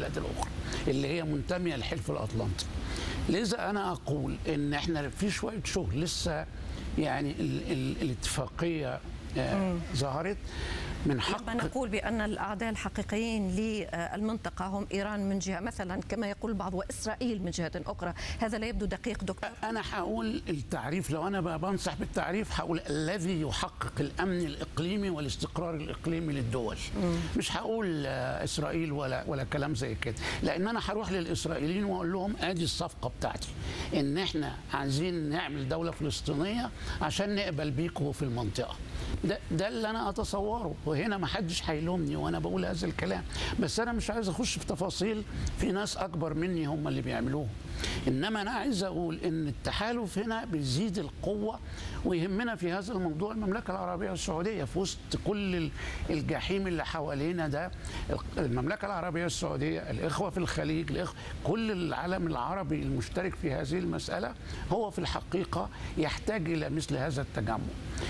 البلاد الاخرى اللي هي منتميه للحلف الاطلنطي لذا انا اقول ان احنا في شويه شغل لسه يعني ال ال الاتفاقيه آه ظهرت من حق لما نقول بأن الأعداء الحقيقيين للمنطقة هم إيران من جهة مثلا كما يقول البعض وإسرائيل من جهة أخرى هذا لا يبدو دقيق دكتور انا هقول التعريف لو انا بقى بنصح بالتعريف هقول الذي يحقق الامن الاقليمي والاستقرار الاقليمي للدول مش هقول آه، اسرائيل ولا ولا كلام زي كده لان انا هروح للاسرائيليين واقول لهم ادي الصفقه بتاعتي ان احنا عايزين نعمل دوله فلسطينيه عشان نقبل بيكم في المنطقه ده ده اللي انا اتصوره وهنا ما حدش هيلومني وانا بقول هذا الكلام بس انا مش عايز اخش في تفاصيل في ناس اكبر مني هم اللي بيعملوه انما انا عايز اقول ان التحالف هنا بيزيد القوه ويهمنا في هذا الموضوع المملكه العربيه السعوديه في وسط كل ال- الجحيم اللي حوالينا ده المملكه العربيه السعوديه الاخوه في الخليج الإخوة كل العالم العربي المشترك في هذه المساله هو في الحقيقه يحتاج الى مثل هذا التجمع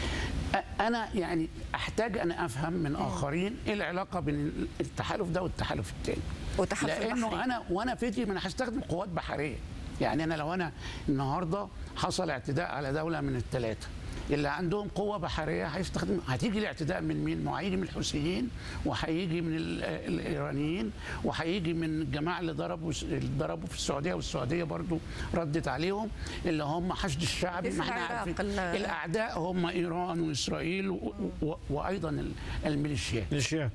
أ- انا يعني احتاج ان افهم من اخرين ايه العلاقه بين التحالف ده والتحالف الثاني والتحالف لانه البحري. انا وانا فيدي ما انا هستخدم قوات بحريه يعني انا لو انا النهارده حصل اعتداء على دوله من الثلاثه اللي عندهم قوه بحريه هيستخدم هتيجي الاعتداء من مين؟ ما هو هيجي من الحوثيين وهيجي من ال- الايرانيين وهيجي من الجماعه اللي ضربوا اللي ضربوا في السعوديه والسعوديه برضو ردت عليهم اللي هم حشد الشعبي في ما احنا العراق عارفين ال- الاعداء هم ايران واسرائيل و... و... وايضا ال- الميليشيات ميليشيات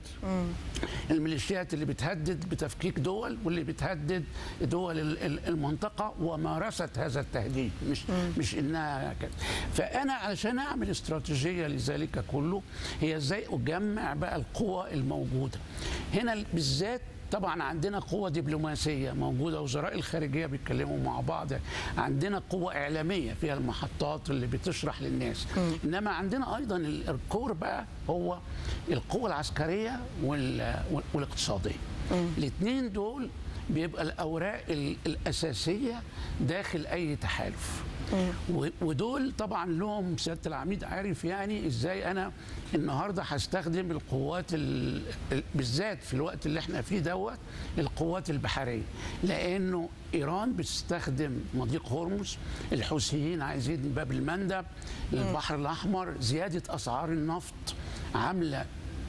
الميليشيات اللي بتهدد بتفكيك دول واللي بتهدد دول ال- ال- المنطقه ومارست هذا التهديد مش مش انها كده فانا علشان اعمل استراتيجيه لذلك كله هي ازاي اجمع بقى القوى الموجوده هنا بالذات طبعا عندنا قوة دبلوماسية موجودة وزراء الخارجية بيتكلموا مع بعض عندنا قوة إعلامية فيها المحطات اللي بتشرح للناس إنما عندنا أيضا ال- الكور بقى هو القوة العسكرية وال- وال- والاقتصادية الاثنين دول بيبقى الأوراق ال- الأساسية داخل أي تحالف و- ودول طبعا لهم سياده العميد عارف يعني ازاي انا النهارده هستخدم القوات ال- ال- بالذات في الوقت اللي احنا فيه دوت القوات البحريه لانه ايران بتستخدم مضيق هرمز الحوثيين عايزين باب المندب البحر الاحمر زياده اسعار النفط عامله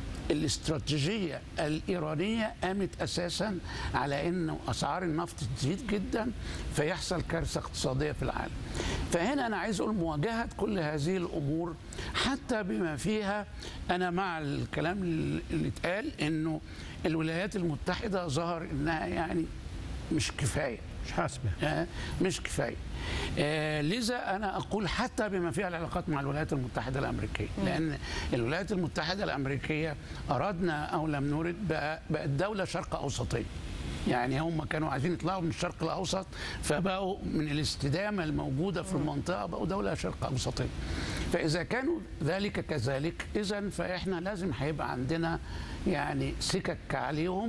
الاستراتيجية الإيرانية قامت أساسا على أن أسعار النفط تزيد جدا فيحصل كارثة اقتصادية في العالم فهنا أنا عايز أقول مواجهة كل هذه الأمور حتى بما فيها أنا مع الكلام اللي اتقال أنه الولايات المتحدة ظهر أنها يعني مش كفاية مش حاسبه آه، مش كفايه آه، لذا انا اقول حتى بما فيها العلاقات مع الولايات المتحده الامريكيه لان الولايات المتحده الامريكيه اردنا او لم نرد بقى- بقت دوله شرق اوسطيه يعني هم كانوا عايزين يطلعوا من الشرق الاوسط فبقوا من الاستدامه الموجوده في المنطقه بقوا دوله شرق اوسطيه فاذا كانوا ذلك كذلك اذا فاحنا لازم هيبقى عندنا يعني سكك عليهم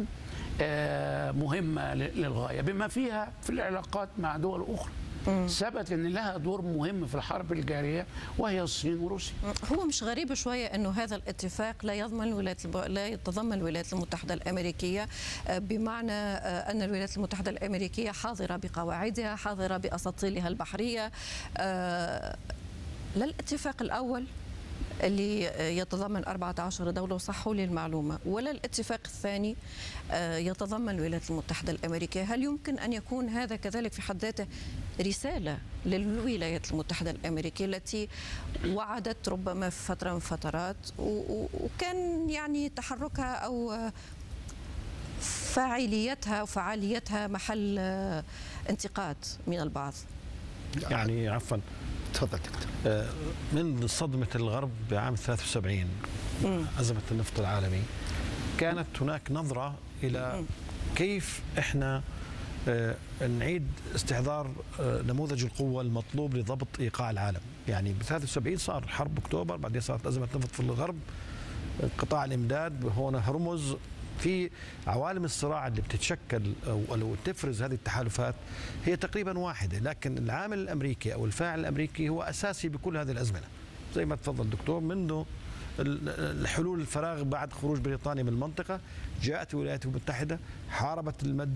آه، مهمه ل- للغايه بما فيها في العلاقات مع دول اخرى ثبت ان لها دور مهم في الحرب الجاريه وهي الصين وروسيا هو مش غريب شوية أنه هذا الاتفاق لا يضمن الولايات الب... لا يتضمن الولايات المتحدة الأمريكية آه، بمعنى آه، أن الولايات المتحدة الأمريكية حاضرة بقواعدها حاضرة بأساطيلها البحرية آه، لا الاتفاق الأول اللي يتضمن 14 دولة وصحوا لي المعلومة ولا الاتفاق الثاني آه، يتضمن الولايات المتحدة الأمريكية هل يمكن أن يكون هذا كذلك في حد ذاته رسالة للولايات المتحدة الأمريكية التي وعدت ربما في فترة من فترات و- و- وكان يعني تحركها أو آه، فاعليتها وفعاليتها محل آه، انتقاد من البعض يعني عفوا تفضل دكتور آه، من صدمة الغرب بعام 73 أزمة النفط العالمي كانت هناك نظرة إلى كيف إحنا آه، نعيد استحضار آه، نموذج القوة المطلوب لضبط إيقاع العالم يعني ب 73 صار حرب أكتوبر بعدين صارت أزمة نفط في الغرب قطاع الإمداد هنا هرمز في عوالم الصراع اللي بتتشكل او او تفرز هذه التحالفات هي تقريبا واحده لكن العامل الامريكي او الفاعل الامريكي هو اساسي بكل هذه الازمنه زي ما تفضل الدكتور منذ ال- الحلول الفراغ بعد خروج بريطانيا من المنطقه جاءت الولايات المتحده حاربت المد